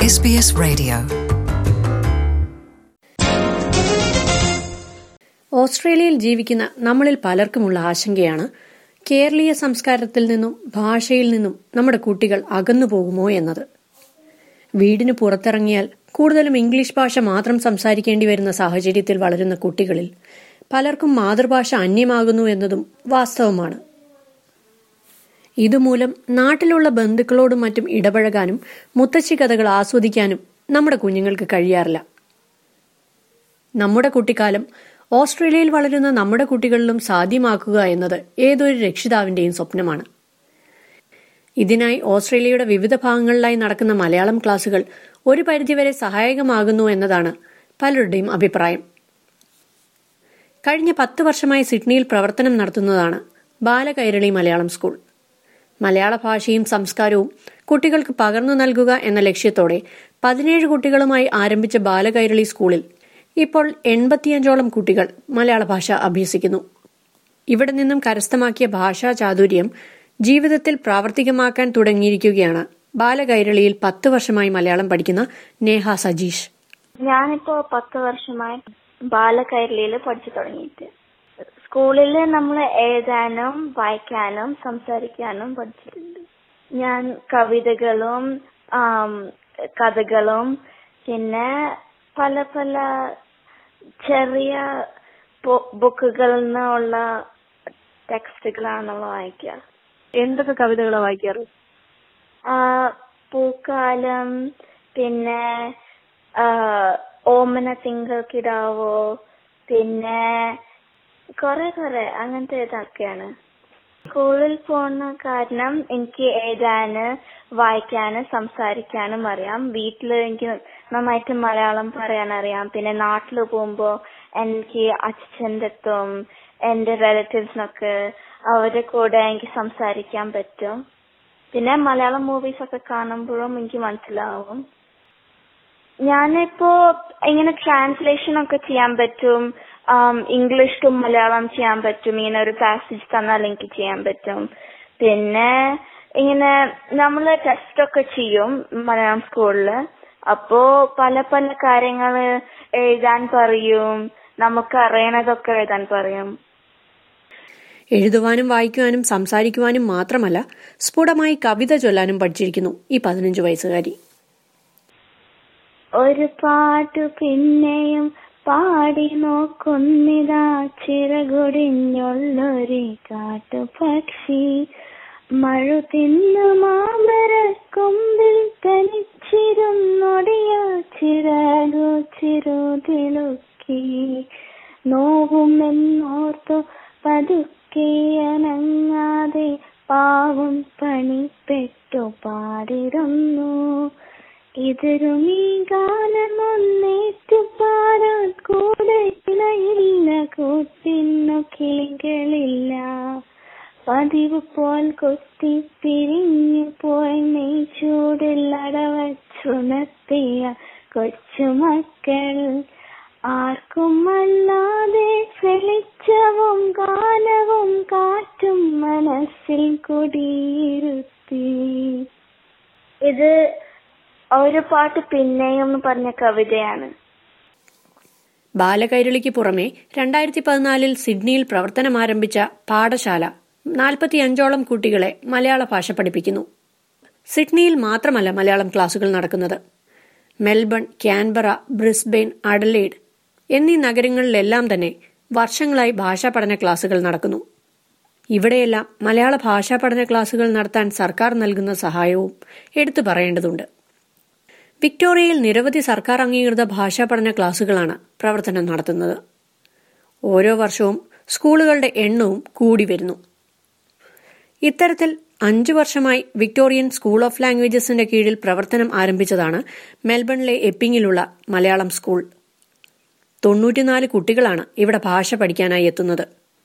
SBS Radio. ഓസ്ട്രേലിയയിൽ ജീവിക്കുന്ന നമ്മളിൽ പലർക്കുമുള്ള ആശങ്കയാണ് കേരളീയ സംസ്കാരത്തിൽ നിന്നും ഭാഷയിൽ നിന്നും നമ്മുടെ കുട്ടികൾ അകന്നു പോകുമോ എന്നത് വീടിന് പുറത്തിറങ്ങിയാൽ കൂടുതലും ഇംഗ്ലീഷ് ഭാഷ മാത്രം സംസാരിക്കേണ്ടി വരുന്ന സാഹചര്യത്തിൽ വളരുന്ന കുട്ടികളിൽ പലർക്കും മാതൃഭാഷ അന്യമാകുന്നു എന്നതും വാസ്തവമാണ് ഇതുമൂലം നാട്ടിലുള്ള ബന്ധുക്കളോടും മറ്റും ഇടപഴകാനും മുത്തശ്ശി കഥകൾ ആസ്വദിക്കാനും നമ്മുടെ കുഞ്ഞുങ്ങൾക്ക് കഴിയാറില്ല നമ്മുടെ കുട്ടിക്കാലം ഓസ്ട്രേലിയയിൽ വളരുന്ന നമ്മുടെ കുട്ടികളിലും സാധ്യമാക്കുക എന്നത് ഏതൊരു രക്ഷിതാവിന്റെയും സ്വപ്നമാണ് ഇതിനായി ഓസ്ട്രേലിയയുടെ വിവിധ ഭാഗങ്ങളിലായി നടക്കുന്ന മലയാളം ക്ലാസുകൾ ഒരു പരിധിവരെ സഹായകമാകുന്നു എന്നതാണ് പലരുടെയും അഭിപ്രായം കഴിഞ്ഞ പത്ത് വർഷമായി സിഡ്നിയിൽ പ്രവർത്തനം നടത്തുന്നതാണ് ബാലകൈരളി മലയാളം സ്കൂൾ മലയാള ഭാഷയും സംസ്കാരവും കുട്ടികൾക്ക് പകർന്നു നൽകുക എന്ന ലക്ഷ്യത്തോടെ പതിനേഴ് കുട്ടികളുമായി ആരംഭിച്ച ബാലകൈരളി സ്കൂളിൽ ഇപ്പോൾ എൺപത്തിയഞ്ചോളം കുട്ടികൾ മലയാള ഭാഷ അഭ്യസിക്കുന്നു ഇവിടെ നിന്നും കരസ്ഥമാക്കിയ ഭാഷാ ചാതുര്യം ജീവിതത്തിൽ പ്രാവർത്തികമാക്കാൻ തുടങ്ങിയിരിക്കുകയാണ് ബാലകൈരളിയിൽ പത്ത് വർഷമായി മലയാളം പഠിക്കുന്ന നേഹ സജീഷ് ഞാനിപ്പോ പത്ത് വർഷമായി ബാലകൈരളിയിൽ പഠിച്ചു തുടങ്ങിയിട്ട് സ്കൂളിൽ നമ്മൾ എഴുതാനും വായിക്കാനും സംസാരിക്കാനും പഠിച്ചിട്ടുണ്ട് ഞാൻ കവിതകളും ആം, കഥകളും പിന്നെ പല പല ചെറിയ ബുക്കുകളിൽ നിന്നുള്ള ടെക്സ്റ്റുകളാണ് നമ്മൾ വായിക്കുക എന്തൊക്കെ കവിതകളാണ് വായിക്കാറ് ആ, പൂക്കാലം പിന്നെ ആ, ഓമന തിങ്കൾ കിടാവോ പിന്നെ കൊറേ കൊറേ അങ്ങനത്തെ ഇതൊക്കെയാണ് സ്കൂളിൽ പോകുന്ന കാരണം എനിക്ക് എഴുതാന് വായിക്കാന് സംസാരിക്കാനും അറിയാം വീട്ടില് എനിക്ക് നന്നായിട്ട് മലയാളം പറയാൻ അറിയാം പിന്നെ നാട്ടിൽ പോകുമ്പോ എനിക്ക് അച്ഛൻ്റെ അടുത്തും എന്റെ റിലേറ്റീവ്സിനൊക്കെ അവരുടെ കൂടെ എനിക്ക് സംസാരിക്കാൻ പറ്റും പിന്നെ മലയാളം മൂവീസ് ഒക്കെ കാണുമ്പോഴും എനിക്ക് മനസ്സിലാവും ഞാനിപ്പോ ഇങ്ങനെ ട്രാൻസ്ലേഷൻ ഒക്കെ ചെയ്യാൻ പറ്റും ഇംഗ്ലീഷ് ടു മലയാളം ചെയ്യാൻ പറ്റും ഇങ്ങനെ ഒരു പാസേജ് തന്നാൽ എനിക്ക് ചെയ്യാൻ പറ്റും പിന്നെ ഇങ്ങനെ നമ്മള് ടെസ്റ്റ് ഒക്കെ ചെയ്യും മലയാളം സ്കൂളില് അപ്പോ പല പല കാര്യങ്ങള് എഴുതാൻ പറയും നമുക്ക് അറിയണതൊക്കെ എഴുതാൻ പറയും എഴുതുവാനും വായിക്കുവാനും സംസാരിക്കുവാനും മാത്രമല്ല സ്ഫുടമായി കവിത ചൊല്ലാനും പഠിച്ചിരിക്കുന്നു ഈ പതിനഞ്ച് വയസ്സുകാരി ഒരു പാട്ടു പിന്നെയും പാടി നോക്കുന്നിതാ ചിറകുടിഞ്ഞുള്ളൊരു കാട്ടുപക്ഷി മഴു തിന്നു മാമരക്കൊമ്പിൽ തനിച്ചിരുന്നൊടിയ ചിറകു ചിറുതിളുക്കി നോവുമെന്നോർത്തു പതുക്കെ അനങ്ങാതെ പാവം പണിപ്പെട്ടു പാടിരുന്നു ഇതിരുമീ ഗാനമൊന്നേറ്റു പാടാൻ കൂടെ ഇണയില്ല കൂട്ടിന്നു കിളികളില്ല പതിവ് പോൽ കൊത്തി പിരിഞ്ഞു പോയി നെയ്ച്ചൂടിൽ അടവച്ചുണർത്തിയ കൊച്ചുമക്കൾ ആർക്കും അല്ലാതെ വെളിച്ചവും ഗാനവും കാറ്റും മനസ്സിൽ കുടിയിരുത്തി ഇത് ഒരു പാട്ട് പിന്നെയും എന്ന് പറഞ്ഞ കവിതയാണ് ബാലകൈരളിക്ക് പുറമെ രണ്ടായിരത്തി പതിനാലിൽ സിഡ്നിയിൽ പ്രവർത്തനം ആരംഭിച്ച പാഠശാല നാൽപ്പത്തിയഞ്ചോളം കുട്ടികളെ മലയാള ഭാഷ പഠിപ്പിക്കുന്നു സിഡ്നിയിൽ മാത്രമല്ല മലയാളം ക്ലാസുകൾ നടക്കുന്നത് മെൽബൺ ക്യാൻബറ ബ്രിസ്ബെയിൻ അഡലേഡ് എന്നീ നഗരങ്ങളിലെല്ലാം തന്നെ വർഷങ്ങളായി ഭാഷാ പഠന ക്ലാസുകൾ നടക്കുന്നു ഇവിടെയെല്ലാം മലയാള ഭാഷാ പഠന ക്ലാസുകൾ നടത്താൻ സർക്കാർ നൽകുന്ന സഹായവും എടുത്തു പറയേണ്ടതുണ്ട് വിക്ടോറിയയിൽ നിരവധി സർക്കാർ അംഗീകൃത ഭാഷാ പഠന ക്ലാസുകളാണ് പ്രവർത്തനം നടത്തുന്നത് ഓരോ വർഷവും സ്കൂളുകളുടെ എണ്ണവും കൂടി വരുന്നു ഇത്തരത്തിൽ അഞ്ചു വർഷമായി വിക്ടോറിയൻ സ്കൂൾ ഓഫ് ലാംഗ്വേജസിന്റെ കീഴിൽ പ്രവർത്തനം ആരംഭിച്ചതാണ് മെൽബണിലെ എപ്പിങ്ങിലുള്ള മലയാളം സ്കൂൾ തൊണ്ണൂറ്റിനാല് കുട്ടികളാണ് ഇവിടെ ഭാഷ പഠിക്കാനായി എത്തുന്നത്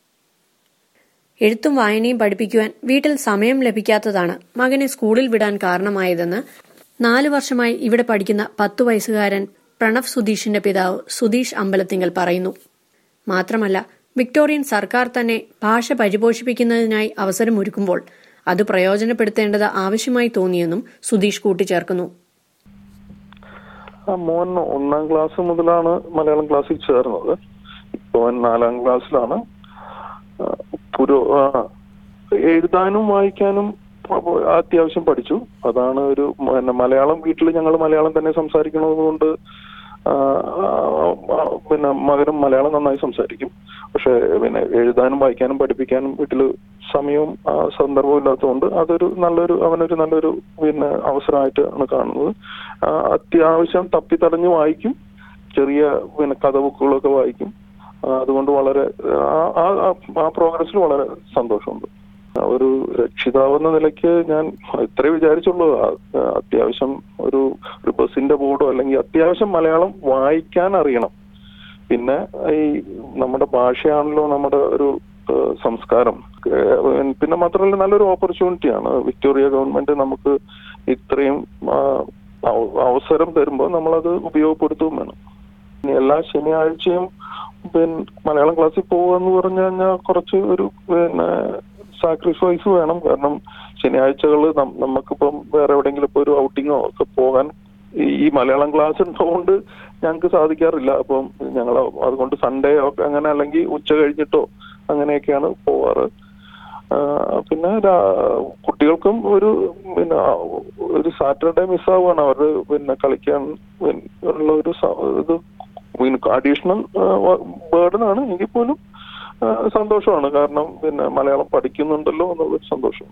എഴുത്തും വായനയും പഠിപ്പിക്കുവാൻ വീട്ടിൽ സമയം ലഭിക്കാത്തതാണ് മകനെ സ്കൂളിൽ വിടാൻ കാരണമായതെന്ന് നാലു വർഷമായി ഇവിടെ പഠിക്കുന്ന പത്തു വയസ്സുകാരൻ പ്രണവ് സുധീഷിന്റെ പിതാവ് സുധീഷ് അമ്പലത്തിങ്കൽ പറയുന്നു മാത്രമല്ല വിക്ടോറിയൻ സർക്കാർ തന്നെ ഭാഷ പരിപോഷിപ്പിക്കുന്നതിനായി അവസരമൊരുക്കുമ്പോൾ അത് പ്രയോജനപ്പെടുത്തേണ്ടത് ആവശ്യമായി തോന്നിയെന്നും സുധീഷ് കൂട്ടിച്ചേർക്കുന്നു ആ മോൻ ഒന്നാം ക്ലാസ് മുതലാണ് മലയാളം ക്ലാസ്സിൽ ചേർന്നത് ഇപ്പൊ അവൻ നാലാം ക്ലാസ്സിലാണ് ആ, പുരോ ആ, എഴുതാനും വായിക്കാനും പ- അത്യാവശ്യം പഠിച്ചു അതാണ് ഒരു പിന്നെ മലയാളം വീട്ടിൽ ഞങ്ങൾ മലയാളം തന്നെ സംസാരിക്കുന്നത് കൊണ്ട് ആ, ആ, പിന്നെ മകനും മലയാളം നന്നായി സംസാരിക്കും പക്ഷെ പിന്നെ എഴുതാനും വായിക്കാനും പഠിപ്പിക്കാനും വീട്ടിൽ സമയവും ആ, സന്ദർഭവും ഇല്ലാത്തതുകൊണ്ട് അതൊരു നല്ലൊരു അവനൊരു നല്ലൊരു പിന്നെ അവസരമായിട്ടാണ് കാണുന്നത് ആ, അത്യാവശ്യം തപ്പിത്തടഞ്ഞ് വായിക്കും ചെറിയ പിന്നെ കഥ ബുക്കുകളൊക്കെ വായിക്കും ആ, അതുകൊണ്ട് വളരെ ആ- ആ- ആ- ആ പ്രോഗ്രസ്സിൽ വളരെ സന്തോഷമുണ്ട് ഒരു രക്ഷിതാവെന്ന നിലയ്ക്ക് ഞാൻ ഇത്രേ വിചാരിച്ചുള്ളൂ ആ, അത്യാവശ്യം ഒരു ഒരു ബസിന്റെ ബോർഡോ അല്ലെങ്കിൽ അത്യാവശ്യം മലയാളം വായിക്കാൻ അറിയണം പിന്നെ ഈ നമ്മുടെ ഭാഷയാണല്ലോ നമ്മുടെ ഒരു ഏഹ്, സംസ്കാരം ഏഹ്, പിന്നെ മാത്രമല്ല നല്ലൊരു ഓപ്പർച്യൂണിറ്റിയാണ് വിക്ടോറിയ ഗവൺമെന്റ് നമുക്ക് ഇത്രയും ആ, അവ- അവസരം തരുമ്പോൾ നമ്മളത് ഉപയോഗപ്പെടുത്തുകയും വേണം ഇനി എല്ലാ ശനിയാഴ്ചയും പിന്നെ മലയാളം ക്ലാസ്സിൽ പോകുക എന്ന് പറഞ്ഞു കഴിഞ്ഞാൽ കുറച്ച് ഒരു പിന്നെ സാക്രിഫൈസ് വേണം കാരണം ശനിയാഴ്ചകൾ നമുക്കിപ്പം വേറെ എവിടെയെങ്കിലും ഇപ്പൊ ഒരു ഔട്ടിങ്ങോ ഒക്കെ പോകാൻ ഈ ഈ മലയാളം ക്ലാസ് ഉള്ളതുകൊണ്ട് ഞങ്ങൾക്ക് സാധിക്കാറില്ല അപ്പം ഞങ്ങൾ അതുകൊണ്ട് സൺഡേ ഒക്കെ അങ്ങനെ അല്ലെങ്കിൽ ഉച്ച കഴിഞ്ഞിട്ടോ അങ്ങനെയൊക്കെയാണ് പോവാറ് ആ, പിന്നെ രാ- കുട്ടികൾക്കും ഒരു പിന്നെ ആ, ഒരു സാറ്റർഡേ മിസ്സാവുകയാണ് അവർ പിന്നെ കളിക്കാൻ പിൻ- ഉള്ള ഒരു സ- ഇത് അഡീഷണൽ ബേർഡൻ ആണ് എങ്കിൽ പോലും ആ, സന്തോഷമാണ് കാരണം പിന്നെ മലയാളം പഠിക്കുന്നുണ്ടല്ലോ എന്നുള്ളൊരു സന്തോഷം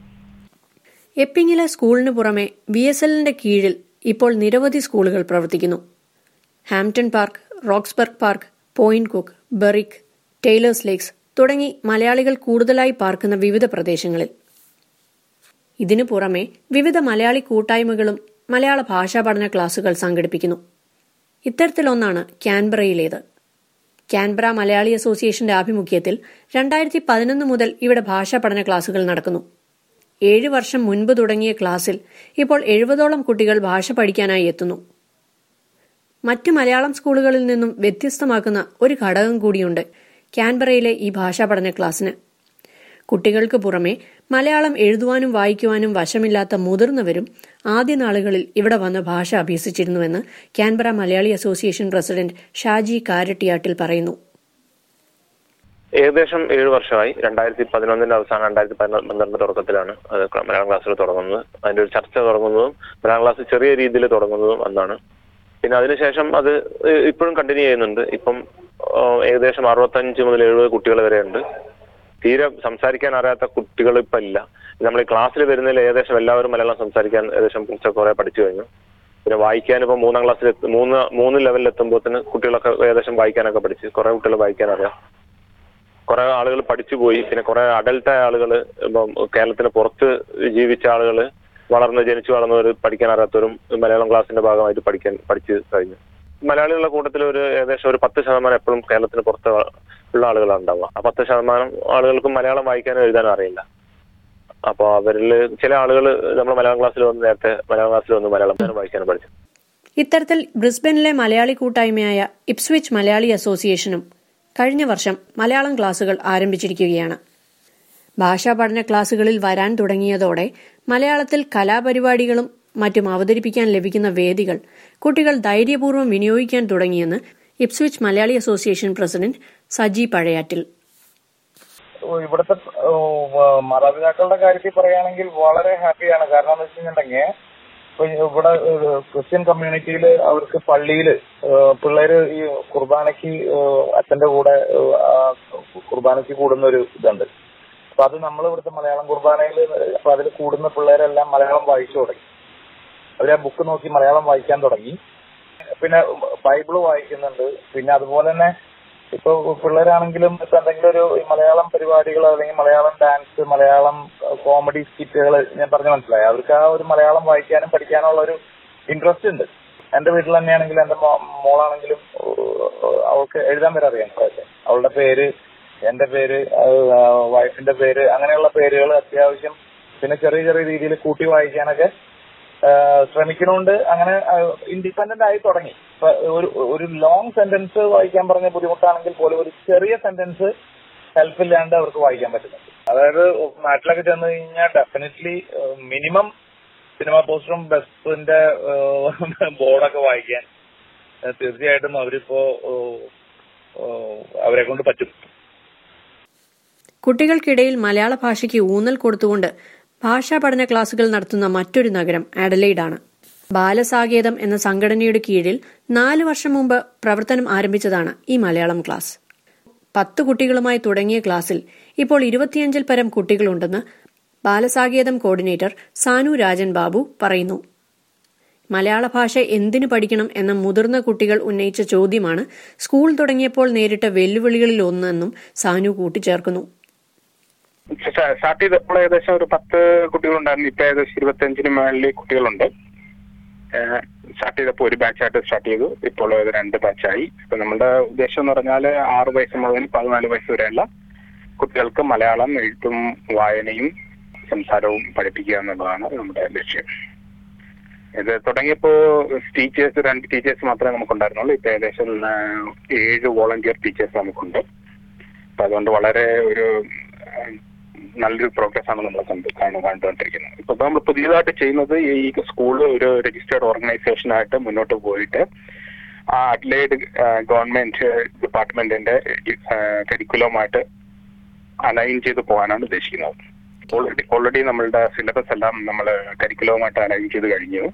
എപ്പിങ്ങിലെ സ്കൂളിന് പുറമെ വി എസ് എല്ലിന്റെ കീഴിൽ ഇപ്പോൾ നിരവധി സ്കൂളുകൾ പ്രവർത്തിക്കുന്നു Hampton Park Roxburgh Park Point Cook Berwick Taylors Lakes തുടങ്ങി മലയാളികൾ കൂടുതലായി പാർക്കുന്ന വിവിധ പ്രദേശങ്ങളിൽ ഇതിനു പുറമെ വിവിധ മലയാളി കൂട്ടായ്മകളും മലയാള ഭാഷാ പഠന ക്ലാസുകൾ സംഘടിപ്പിക്കുന്നു ഇത്തരത്തിലൊന്നാണ് ക്യാൻബറയിലേത് ക്യാൻബറ മലയാളി അസോസിയേഷന്റെ ആഭിമുഖ്യത്തിൽ രണ്ടായിരത്തി പതിനൊന്ന് മുതൽ ഇവിടെ ഭാഷാ പഠന ക്ലാസുകൾ നടക്കുന്നു ഏഴ് വർഷം മുൻപ് തുടങ്ങിയ ക്ലാസ്സിൽ ഇപ്പോൾ എഴുപതോളം കുട്ടികൾ ഭാഷ പഠിക്കാനായി എത്തുന്നു മറ്റ് മലയാളം സ്കൂളുകളിൽ നിന്നും വ്യത്യസ്തമാക്കുന്ന ഒരു ഘടകം കൂടിയുണ്ട് ക്യാൻബറയിലെ ഈ ഭാഷാ പഠന ക്ലാസ്സിന് കുട്ടികൾക്ക് പുറമെ മലയാളം എഴുതുവാനും വായിക്കുവാനും വശമില്ലാത്ത മുതിർന്നവരും ആദ്യ നാളുകളിൽ ഇവിടെ വന്ന് ഭാഷ അഭ്യസിച്ചിരുന്നുവെന്ന് Canberra Malayali association president Shaji Karattiyattil പറയുന്നു ഏകദേശം ഏഴ് വർഷമായി രണ്ടായിരത്തി പതിനൊന്നിന്റെ അവസാനം രണ്ടായിരത്തി പന്ത്രണ്ട് തുടക്കത്തിലാണ് അത് ക്ല- മലയാളം ക്ലാസ്സിൽ തുടങ്ങുന്നത് അതിന്റെ ഒരു ചർച്ച തുടങ്ങുന്നതും മലയാളം ക്ലാസ് ചെറിയ രീതിയിൽ തുടങ്ങുന്നതും അന്നാണ് പിന്നെ അതിനുശേഷം അത് ഇ- ഇപ്പോഴും കണ്ടിന്യൂ ചെയ്യുന്നുണ്ട് ഇപ്പം ആ, ഏകദേശം അറുപത്തഞ്ച് മുതൽ എഴുപത് കുട്ടികൾ വരെ ഉണ്ട് തീരെ സംസാരിക്കാൻ അറിയാത്ത കുട്ടികൾ ഇപ്പം ഇല്ല നമ്മൾ ഈ ക്ലാസ്സിൽ വരുന്നതിൽ ഏകദേശം എല്ലാവരും മലയാളം സംസാരിക്കാൻ ഏകദേശം കുറച്ച് കുറെ പഠിച്ചു കഴിഞ്ഞു പിന്നെ വായിക്കാൻ ഇപ്പം മൂന്നാം ക്ലാസ്സിൽ മൂന്ന് മൂന്ന് ലെവലിൽ എത്തുമ്പോഴത്തേന് കുട്ടികളൊക്കെ ഏകദേശം വായിക്കാനൊക്കെ പഠിച്ച് കുറെ കുട്ടികൾ വായിക്കാൻ അറിയാം കുറെ ആളുകൾ പഠിച്ചു പോയി പിന്നെ കുറെ അഡൽട്ടായ ആളുകൾ ഇപ്പം കേരളത്തിന് പുറത്ത് ജീവിച്ച ആളുകൾ വളർന്ന് ജനിച്ചു വളർന്നവർ പഠിക്കാൻ അറിയാത്തവരും മലയാളം ക്ലാസിന്റെ ഭാഗമായിട്ട് പഠിക്കാൻ പഠിച്ചു കഴിഞ്ഞു മലയാളികളുടെ കൂട്ടത്തിൽ ഒരു ഏകദേശം ഒരു പത്ത് ശതമാനം എപ്പോഴും കേരളത്തിന് പുറത്ത് ഉള്ള ആളുകളാണ് ഉണ്ടാവുക ആ പത്ത് ശതമാനം ആളുകൾക്കും മലയാളം വായിക്കാനും എഴുതാനും അറിയില്ല അപ്പോൾ അവരിൽ ചില ആളുകൾ നമ്മൾ മലയാളം ക്ലാസ്സിൽ വന്ന് നേരത്തെ മലയാളം ക്ലാസ്സിൽ വന്ന് മലയാളം വായിക്കാനും പഠിച്ചു ഇത്തരത്തിൽ ബ്രിസ്ബനിലെ മലയാളി കൂട്ടായ്മയായ ഇപ്സ്വിച്ച് മലയാളി അസോസിയേഷനും കഴിഞ്ഞ വർഷം മലയാളം ക്ലാസുകൾ ആരംഭിച്ചിരിക്കുകയാണ് ഭാഷാ പഠന ക്ലാസുകളിൽ വരാൻ തുടങ്ങിയതോടെ മലയാളത്തിൽ കലാപരിപാടികളും മറ്റും അവതരിപ്പിക്കാൻ ലഭിക്കുന്ന വേദികൾ കുട്ടികൾ ധൈര്യപൂർവ്വം വിനിയോഗിക്കാൻ തുടങ്ങിയെന്ന് Ipswich Malayali association president Saji Pazhayattil ഇവിടുത്തെ ഏഹ്, മാതാപിതാക്കളുടെ കാര്യത്തിൽ പറയുകയാണെങ്കിൽ വളരെ ഹാപ്പിയാണ് കാരണം എന്ന് വെച്ചിട്ടുണ്ടെങ്കിൽ ഇപ്പൊ ഇവിടെ ഏഹ്, ക്രിസ്ത്യൻ കമ്മ്യൂണിറ്റിയിൽ അവർക്ക് പള്ളിയിൽ പിള്ളേര് ഈ കുർബാനയ്ക്ക് ഏഹ്, അച്ഛന്റെ കൂടെ ഏഹ്, ആ കുർബാനയ്ക്ക് കൂടുന്ന ഒരു ഇതുണ്ട് അപ്പൊ അത് നമ്മൾ ഇവിടുത്തെ മലയാളം കുർബാനയിൽ അപ്പൊ അതിൽ കൂടുന്ന പിള്ളേരെല്ലാം മലയാളം വായിച്ചു തുടങ്ങി അവര് ആ ബുക്ക് നോക്കി മലയാളം വായിക്കാൻ തുടങ്ങി പിന്നെ ബൈബിള് വായിക്കുന്നുണ്ട് പിന്നെ അതുപോലെ തന്നെ ഇപ്പൊ പിള്ളേരാണെങ്കിലും ഇപ്പൊ എന്തെങ്കിലും ഒരു ഈ മലയാളം പരിപാടികൾ അല്ലെങ്കിൽ മലയാളം ഡാൻസ് മലയാളം കോമഡി സ്കിറ്റുകൾ ഞാൻ പറഞ്ഞു മനസ്സിലായി അവർക്ക് ആ ഒരു മലയാളം വായിക്കാനും പഠിക്കാനും ഉള്ള ഒരു ഇൻട്രസ്റ്റ് ഉണ്ട് എന്റെ വീട്ടിൽ തന്നെയാണെങ്കിലും എന്റെ മോ- മോളാണെങ്കിലും ഏഹ്, അവൾക്ക് എഴുതാൻ വരെ അറിയാം കുറേയൊക്കെ. അവളുടെ പേര് എന്റെ പേര് വൈഫിന്റെ പേര് അങ്ങനെയുള്ള പേരുകൾ അത്യാവശ്യം പിന്നെ ചെറിയ ചെറിയ രീതിയിൽ കൂട്ടി വായിക്കാനൊക്കെ ആഹ് ശ്രമിക്കണോണ്ട് അങ്ങനെ ഇൻഡിപെൻഡന്റ് ആയി തുടങ്ങി ഇപ്പൊ ഒരു ഒരു ലോങ് സെന്റൻസ് വായിക്കാൻ പറഞ്ഞ ബുദ്ധിമുട്ടാണെങ്കിൽ പോലും ഒരു ചെറിയ സെന്റൻസ് ഹെൽപ്പ് ഇല്ലാണ്ട് അവർക്ക് വായിക്കാൻ പറ്റുന്നുണ്ട് അതായത് നാട്ടിലൊക്കെ ചെന്ന് കഴിഞ്ഞാൽ ഡെഫിനറ്റ്ലി മിനിമം സിനിമ പോസ്റ്ററും ബസ്സിന്റെ ബോർഡൊക്കെ വായിക്കാൻ ഏഹ് തീർച്ചയായിട്ടും അവരിപ്പോ ഓ, ഓ, അവരെ കൊണ്ട് പറ്റും കുട്ടികൾക്കിടയിൽ മലയാള ഭാഷയ്ക്ക് ഊന്നൽ കൊടുത്തുകൊണ്ട് ഭാഷാ പഠന ക്ലാസുകൾ നടത്തുന്ന മറ്റൊരു നഗരം ആഡലൈഡാണ് ബാലസാകേതം എന്ന സംഘടനയുടെ കീഴിൽ നാല് വർഷം മുമ്പ് പ്രവർത്തനം ആരംഭിച്ചതാണ് ഈ മലയാളം ക്ലാസ് പത്ത് കുട്ടികളുമായി തുടങ്ങിയ ക്ലാസ്സിൽ ഇപ്പോൾ ഇരുപത്തിയഞ്ചിൽ പരം കുട്ടികളുണ്ടെന്ന് ബാലസാകേതം കോർഡിനേറ്റർ സാനു രാജൻ ബാബു പറയുന്നു മലയാള ഭാഷ എന്തിനു പഠിക്കണം എന്ന മുതിർന്ന കുട്ടികൾ ഉന്നയിച്ച ചോദ്യമാണ് സ്കൂൾ തുടങ്ങിയപ്പോൾ നേരിട്ട വെല്ലുവിളികളിൽ ഒന്നെന്നും സാനു കൂട്ടിച്ചേർക്കുന്നു സ്റ്റാർട്ട് ചെയ്തപ്പോൾ ഏകദേശം ഒരു പത്ത് കുട്ടികളുണ്ടായിരുന്നു ഇപ്പൊ ഏകദേശം ഇരുപത്തിയഞ്ചിന് മേളിൽ കുട്ടികളുണ്ട് സ്റ്റാർട്ട് ചെയ്തപ്പോൾ ഒരു ബാച്ചായിട്ട് സ്റ്റാർട്ട് ചെയ്തു ഇപ്പോൾ ഇത് രണ്ട് ബാച്ചായി ഇപ്പൊ നമ്മുടെ ഉദ്ദേശം എന്ന് പറഞ്ഞാൽ ആറ് വയസ്സ് മുതൽ പതിനാല് വയസ്സ് വരെയുള്ള കുട്ടികൾക്ക് മലയാളം എഴുത്തും വായനയും സംസാരവും പഠിപ്പിക്കുക എന്നുള്ളതാണ് നമ്മുടെ ലക്ഷ്യം ഇത് തുടങ്ങിയപ്പോ ടീച്ചേഴ്സ് രണ്ട് ടീച്ചേഴ്സ് മാത്രമേ നമുക്കുണ്ടായിരുന്നുള്ളൂ ഇപ്പൊ ഏകദേശം ആ, ഏഴ് വോളണ്ടിയർ ടീച്ചേഴ്സ് നമുക്കുണ്ട് അപ്പൊ അതുകൊണ്ട് വളരെ ഒരു ആ, നല്ലൊരു പ്രോഗ്രസ് ആണ് നമ്മൾ കണ്ടു കാണു കണ്ടുകൊണ്ടിരിക്കുന്നത് ഇപ്പൊ നമ്മൾ പുതിയതായിട്ട് ചെയ്യുന്നത് ഈ സ്കൂൾ ഒരു രജിസ്റ്റേർഡ് ഓർഗനൈസേഷൻ ആയിട്ട് മുന്നോട്ട് പോയിട്ട് ആ അഡ്ലൈഡ് ഗവൺമെന്റ് ഡിപ്പാർട്ട്മെന്റിന്റെ കരിക്കുലവുമായിട്ട് അലൈൻ ചെയ്ത് പോകാനാണ് ഉദ്ദേശിക്കുന്നത് ഓൾറെഡി ഓൾറെഡി നമ്മളുടെ സിലബസ് എല്ലാം നമ്മൾ കരിക്കുലവുമായിട്ട് അലൈൻ ചെയ്ത് കഴിഞ്ഞു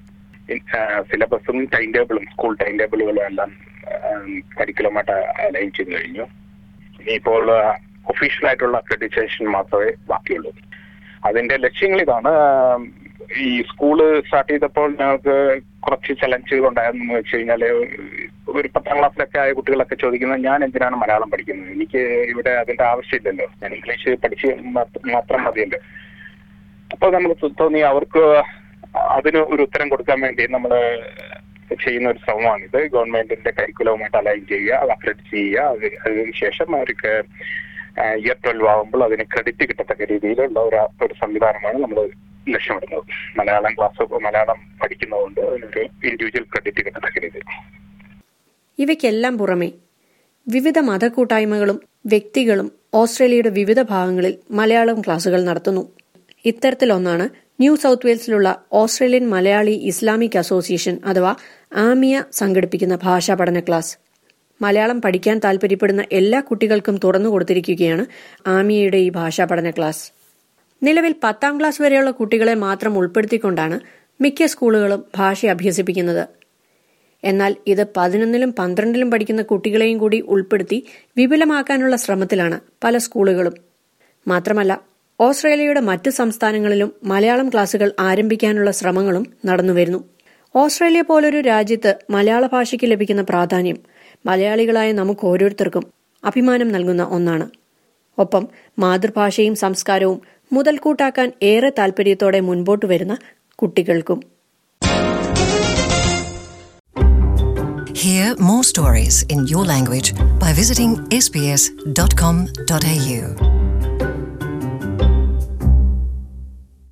സിലബസും ടൈം ടേബിളും സ്കൂൾ ടൈം ടേബിളുകളും എല്ലാം കരിക്കുലവുമായിട്ട് അലൈൻ ചെയ്ത് കഴിഞ്ഞു ഇനിയിപ്പോൾ ഒഫീഷ്യൽ ആയിട്ടുള്ള അക്രഡിറ്റേഷൻ മാത്രമേ ബാക്കിയുള്ളൂ അതിന്റെ ലക്ഷ്യങ്ങൾ ഇതാണ് ആം, ഈ സ്കൂള് സ്റ്റാർട്ട് ചെയ്തപ്പോൾ ഞങ്ങൾക്ക് കുറച്ച് ചലഞ്ചുകൾ ഉണ്ടായിരുന്നു വെച്ച് കഴിഞ്ഞാല് ഒരു പത്താം ക്ലാസ്സിലൊക്കെ ആയ കുട്ടികളൊക്കെ ചോദിക്കുന്നത് ഞാൻ എന്തിനാണ് മലയാളം പഠിക്കുന്നത് എനിക്ക് ഇവിടെ അതിന്റെ ആവശ്യമില്ലല്ലോ ഞാൻ ഇംഗ്ലീഷ് പഠിച്ച് മാത്ര- മാത്രം മതിയല്ലോ അപ്പൊ നമുക്ക് തോന്നി അവർക്ക് അതിന് ഒരു ഉത്തരം കൊടുക്കാൻ വേണ്ടി നമ്മൾ ചെയ്യുന്ന ഒരു ശ്രമമാണിത് ഗവൺമെന്റിന്റെ കരിക്കുലവുമായിട്ട് അലൈൻ ചെയ്യുക അത് അക്രെഡിറ്റ് ചെയ്യുക അത് അതിനുശേഷം അവർക്ക് ഇയർ ട്വൽവ് ആകുമ്പോൾ അതിന് ക്രെഡിറ്റ് കിട്ടത്തക്ക രീതിയിലുള്ള ഒരു ഒരു സംവിധാനമാണ് നമ്മൾ ലക്ഷ്യമിടുന്നത് മലയാളം ക്ലാസ് മലയാളം പഠിക്കുന്നതുകൊണ്ട് അതിനൊരു ഇൻഡിവിജ്വൽ ക്രെഡിറ്റ് കിട്ടത്തക്ക രീതിയിൽ ഇവയ്ക്കെല്ലാം പുറമെ വിവിധ മതക്കൂട്ടായ്മകളും വ്യക്തികളും ഓസ്ട്രേലിയയുടെ വിവിധ ഭാഗങ്ങളിൽ മലയാളം ക്ലാസുകൾ നടത്തുന്നു ഇത്തരത്തിലൊന്നാണ് ന്യൂ സൌത്ത് വെയിൽസിലുള്ള ഓസ്ട്രേലിയൻ മലയാളി ഇസ്ലാമിക് അസോസിയേഷൻ അഥവാ ആമിയ സംഘടിപ്പിക്കുന്ന ഭാഷാ പഠന ക്ലാസ് മലയാളം പഠിക്കാൻ താൽപര്യപ്പെടുന്ന എല്ലാ കുട്ടികൾക്കും തുറന്നു കൊടുത്തിരിക്കുകയാണ് ആമിയയുടെ ഈ ഭാഷാ പഠന ക്ലാസ് നിലവിൽ പത്താം ക്ലാസ് വരെയുള്ള കുട്ടികളെ മാത്രം ഉൾപ്പെടുത്തിക്കൊണ്ടാണ് മിക്ക സ്കൂളുകളും ഭാഷ അഭ്യസിപ്പിക്കുന്നത് എന്നാൽ ഇത് പതിനൊന്നിലും പന്ത്രണ്ടിലും പഠിക്കുന്ന കുട്ടികളെയും കൂടി ഉൾപ്പെടുത്തി വിപുലമാക്കാനുള്ള ശ്രമത്തിലാണ് പല സ്കൂളുകളും മാത്രമല്ല ഓസ്ട്രേലിയയുടെ മറ്റ് സംസ്ഥാനങ്ങളിലും മലയാളം ക്ലാസുകൾ ആരംഭിക്കാനുള്ള ശ്രമങ്ങളും നടന്നുവരുന്നു ഓസ്ട്രേലിയ പോലൊരു രാജ്യത്ത് മലയാള ഭാഷയ്ക്ക് ലഭിക്കുന്ന പ്രാധാന്യം മലയാളികളായ നമുക്ക് ഓരോരുത്തർക്കും അഭിമാനം നൽകുന്ന ഒന്നാണ് ഒപ്പം മാതൃഭാഷയും സംസ്കാരവും മുതൽക്കൂട്ടാക്കാൻ ഏറെ താൽപര്യത്തോടെ മുൻപോട്ട് വരുന്ന കുട്ടികൾക്കും Hear more stories in your language by visiting sbs.com.au.